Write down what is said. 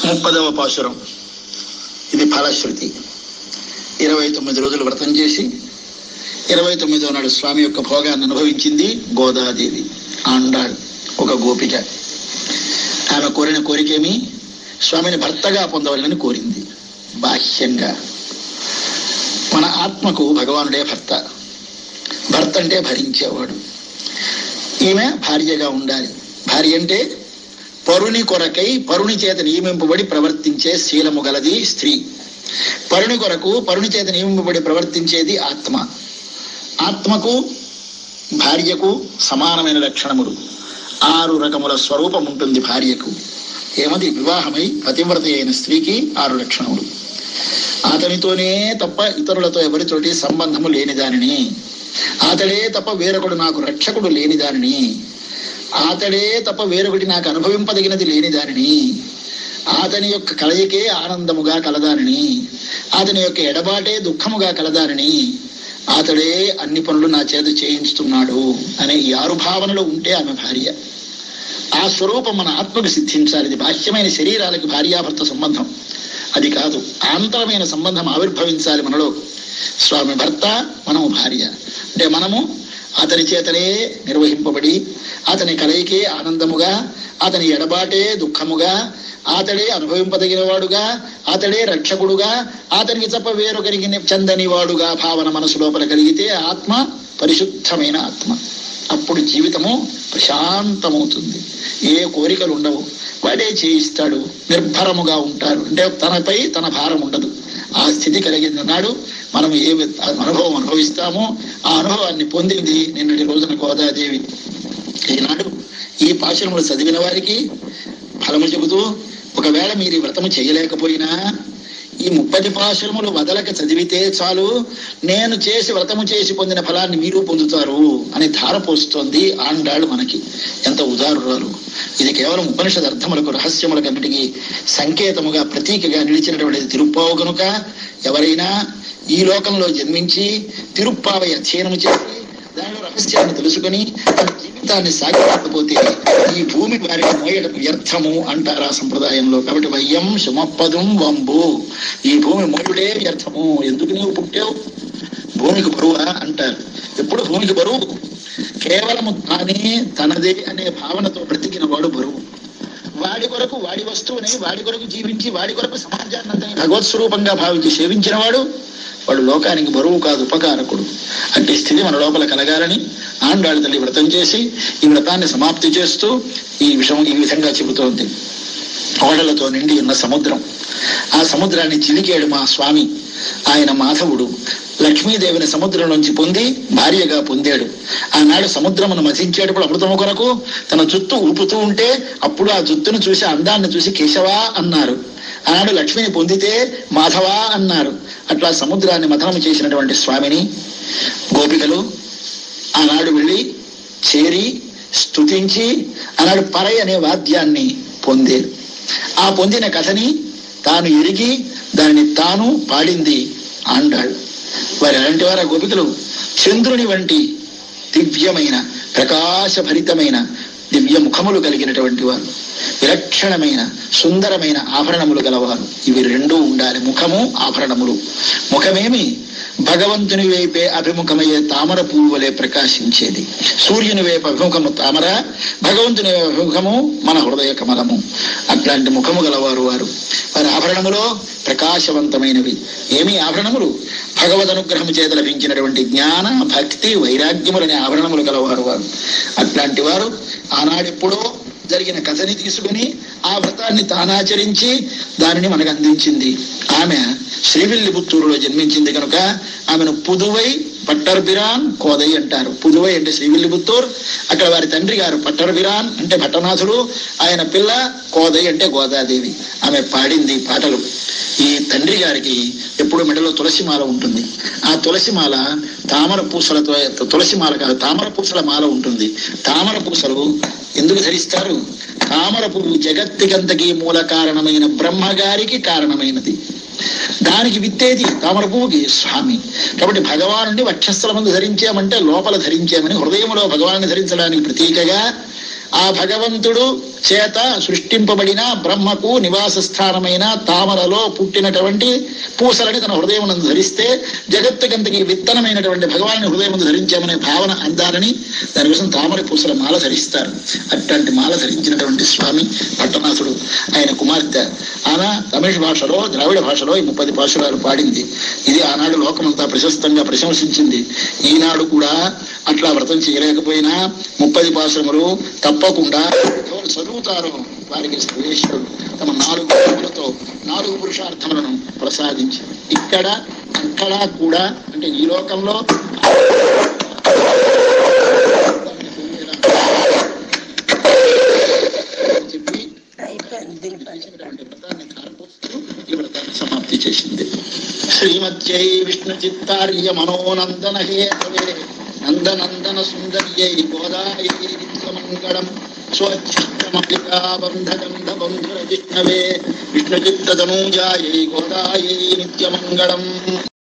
ముప్పదవ పాసురం ఇది ఫలశ్రుతి ఇరవై తొమ్మిది రోజులు వ్రతం చేసి ఇరవై తొమ్మిదవ నాడు స్వామి యొక్క భోగాన్ని అనుభవించింది గోదాదేవి ఆండాళ్ ఒక గోపిక ఆమె కోరిన కోరికేమి స్వామిని భర్తగా పొందవాలని కోరింది బాహ్యంగా మన ఆత్మకు భగవానుడే భర్త భర్త అంటే భరించేవాడు ఈమె భార్యగా ఉండాలి భార్య అంటే పరుని కొరకై పరుని చేత నియమింపబడి ప్రవర్తించే శీలము గలది స్త్రీ పరుని కొరకు పరుని చేత నియమింపబడి ప్రవర్తించేది ఆత్మ ఆత్మకు భార్యకు సమానమైన లక్షణములు ఆరు రకముల స్వరూపం ఉంటుంది భార్యకు ఏమది వివాహమై పతివ్రత అయిన స్త్రీకి ఆరు లక్షణములు అతనితోనే తప్ప ఇతరులతో ఎవరితోటి సంబంధము లేని దానిని అతడే తప్ప వేరొకడు నాకు రక్షకుడు లేని దానిని అతడే తప్ప వేరొకటి నాకు అనుభవింపదగినది లేని దానిని అతని యొక్క కలయికే ఆనందముగా కలదానిని అతని యొక్క ఎడబాటే దుఃఖముగా కలదానిని అతడే అన్ని పనులు నా చేత చేయించుతున్నాడు అనే ఈ ఆరు భావనలో ఉంటే ఆమె భార్య ఆ స్వరూపం మన ఆత్మకు సిద్ధించాలి ఇది బాహ్యమైన శరీరాలకు భార్యాభర్త సంబంధం అది కాదు ఆంతరమైన సంబంధం ఆవిర్భవించాలి మనలో స్వామి భర్త మనము భార్య అంటే మనము అతని చేతనే నిర్వహింపబడి అతని కలయికే ఆనందముగా అతని ఎడబాటే దుఃఖముగా అతడే అనుభవింపదగిన వాడుగా అతడే రక్షకుడుగా అతనికి తప్ప వేరొకరికి చెందని వాడుగా భావన మనసు లోపల కలిగితే ఆత్మ పరిశుద్ధమైన ఆత్మ అప్పుడు జీవితము ప్రశాంతమవుతుంది ఏ కోరికలు ఉండవు వాడే చేయిస్తాడు నిర్భరముగా ఉంటారు అంటే తనపై తన భారం ఉండదు ఆ స్థితి కలిగిన నాడు మనం ఏ అనుభవం అనుభవిస్తామో ఆ అనుభవాన్ని పొందింది నిన్నటి రోజున గోదాదేవి ఈనాడు ఈ పాశనములు చదివిన వారికి ఫలము చెబుతూ ఒకవేళ మీరు ఈ వ్రతము చేయలేకపోయినా ఈ ముప్పది పాశనములు వదలక చదివితే చాలు నేను చేసి వ్రతము చేసి పొందిన ఫలాన్ని మీరు పొందుతారు అని ధార పోస్తోంది ఆండాళ్ళు మనకి ఎంత ఉదారురాలు ఇది కేవలం ఉపనిషద్ అర్థములకు రహస్యములకు అన్నిటికీ సంకేతముగా ప్రతీకగా నిలిచినటువంటిది తిరుప్పావు కనుక ఎవరైనా ఈ లోకంలో జన్మించి తిరుప్పావై అధ్యయనము చేసి దానిలో రహస్యాన్ని తెలుసుకుని తన జీవితాన్ని సాగిపోతే ఈ భూమి వారికి మోయడం వ్యర్థము అంటారు ఆ సంప్రదాయంలో కాబట్టి వయ్యం సుమప్పదుం వంబు ఈ భూమి మోయుడే వ్యర్థము ఎందుకు నీవు పుట్టావు భూమికి బరువా అంటారు ఎప్పుడు భూమికి బరువు కేవలము తానే తనదే అనే భావనతో బ్రతికిన వాడు బరువు వాడి కొరకు వాడి వస్తువుని వాడి కొరకు జీవించి వాడి కొరకు సమాజాన్ని అంతని భగవత్ స్వరూపంగా భావించి సేవించిన వాడు వాడు లోకానికి బరువు కాదు ఉపకారకుడు అట్టి స్థితి మన లోపల కలగాలని ఆండాళ్ళ తల్లి వ్రతం చేసి ఈ వ్రతాన్ని సమాప్తి చేస్తూ ఈ విషయం ఈ విధంగా చెబుతోంది ఓడలతో నిండి ఉన్న సముద్రం ఆ సముద్రాన్ని చిలికాడు మా స్వామి ఆయన మాధవుడు లక్ష్మీదేవిని సముద్రం నుంచి పొంది భార్యగా పొందాడు ఆనాడు సముద్రమును మధించేటప్పుడు అమృతము కొరకు తన జుత్తు ఊపుతూ ఉంటే అప్పుడు ఆ జుత్తును చూసి అందాన్ని చూసి కేశవా అన్నారు ఆనాడు లక్ష్మిని పొందితే మాధవా అన్నారు అట్లా సముద్రాన్ని మథనము చేసినటువంటి స్వామిని గోపికలు ఆనాడు వెళ్ళి చేరి స్తుతించి ఆనాడు పరై అనే వాద్యాన్ని పొందారు ఆ పొందిన కథని తాను ఎరిగి దానిని తాను పాడింది ఆండాళ్ళు వారి అలాంటి వారు ఆ గోపికలు చంద్రుని వంటి దివ్యమైన ప్రకాశభరితమైన దివ్య ముఖములు కలిగినటువంటి వారు విలక్షణమైన సుందరమైన ఆభరణములు గలవారు ఇవి రెండూ ఉండాలి ముఖము ఆభరణములు ముఖమేమి భగవంతుని వైపే అభిముఖమయ్యే తామర పువ్వు వలె ప్రకాశించేది సూర్యుని వైపు అభిముఖము తామర భగవంతుని వైపు అభిముఖము మన హృదయ కమలము అట్లాంటి ముఖము గలవారు వారు వారి ఆభరణములో ప్రకాశవంతమైనవి ఏమి ఆభరణములు భగవద్ అనుగ్రహము చేత లభించినటువంటి జ్ఞాన భక్తి వైరాగ్యములనే ఆభరణములు గలవారు వారు అట్లాంటి వారు ఆనాడెప్పుడో జరిగిన కథని తీసుకుని ఆ వ్రతాన్ని తానాచరించి దానిని మనకు అందించింది ఆమె శ్రీవిల్లిపుత్తూరులో జన్మించింది కనుక ఆమెను పుదువై పట్టర్బిరాన్ కోదై అంటారు పుదువై అంటే శ్రీవిల్లిపుత్తూర్ అక్కడ వారి తండ్రి గారు పట్టర్బిరాన్ అంటే భట్టనాథుడు ఆయన పిల్ల కోదై అంటే గోదాదేవి ఆమె పాడింది పాటలు ఈ తండ్రి గారికి ఎప్పుడు మెడలో తులసిమాల ఉంటుంది ఆ తులసిమాల తామర పూసలతో తులసిమాల కాదు తామర పూసల మాల ఉంటుంది తామర పూసలు ఎందుకు ధరిస్తారు తామర పువ్వు జగత్తికంతకి మూల కారణమైన బ్రహ్మగారికి కారణమైనది దానికి విత్తేది తామర పువ్వుకి స్వామి కాబట్టి భగవానుని వక్షస్థల మందు ధరించామంటే లోపల ధరించామని హృదయంలో భగవాన్ని ధరించడానికి ప్రతీకగా ఆ భగవంతుడు చేత సృష్టింపబడిన బ్రహ్మకు నివాస స్థానమైన తామరలో పుట్టినటువంటి పూసలని తన హృదయం ధరిస్తే జగత్తుకంతకి విత్తనమైనటువంటి భగవాన్ని హృదయం ధరించామనే భావన అందాలని దానికోసం తామర పూసల మాల ధరిస్తారు అట్లాంటి మాల ధరించినటువంటి స్వామి పట్టనాథుడు ఆయన కుమార్తె ఆమె తమిళ భాషలో ద్రావిడ భాషలో ఈ ముప్పది పాశురాలు పాడింది ఇది ఆనాడు లోకమంతా ప్రశస్తంగా ప్రశంసించింది ఈనాడు కూడా అట్లా వ్రతం చేయలేకపోయినా ముప్పది పాశ్రములు తప్పకుండా ఎవరు చదువుతారో వారికి సర్వేశ్వరుడు తమ నాలుగు గుణములతో నాలుగు పురుషార్థములను ప్రసాదించి ఇక్కడ అక్కడ కూడా అంటే ఈ లోకంలో చెప్పి అయిపోయింది దింపండి చేసినటువంటి వ్రతాన్ని ధారపోస్తూ ఈ వ్రతాన్ని సమాప్తి చేసింది శ్రీమత్యై విష్ణు చిత్తార్య మనోనందన హేతవే నందనందన సుందర్యై గోదాయై నిత్యమంగళం స్వచ్ఛమలికా బంధగంధ బంధుర విష్ణవే విష్ణుచిత్తనూజాయై గోదాయై నిత్యమంగళం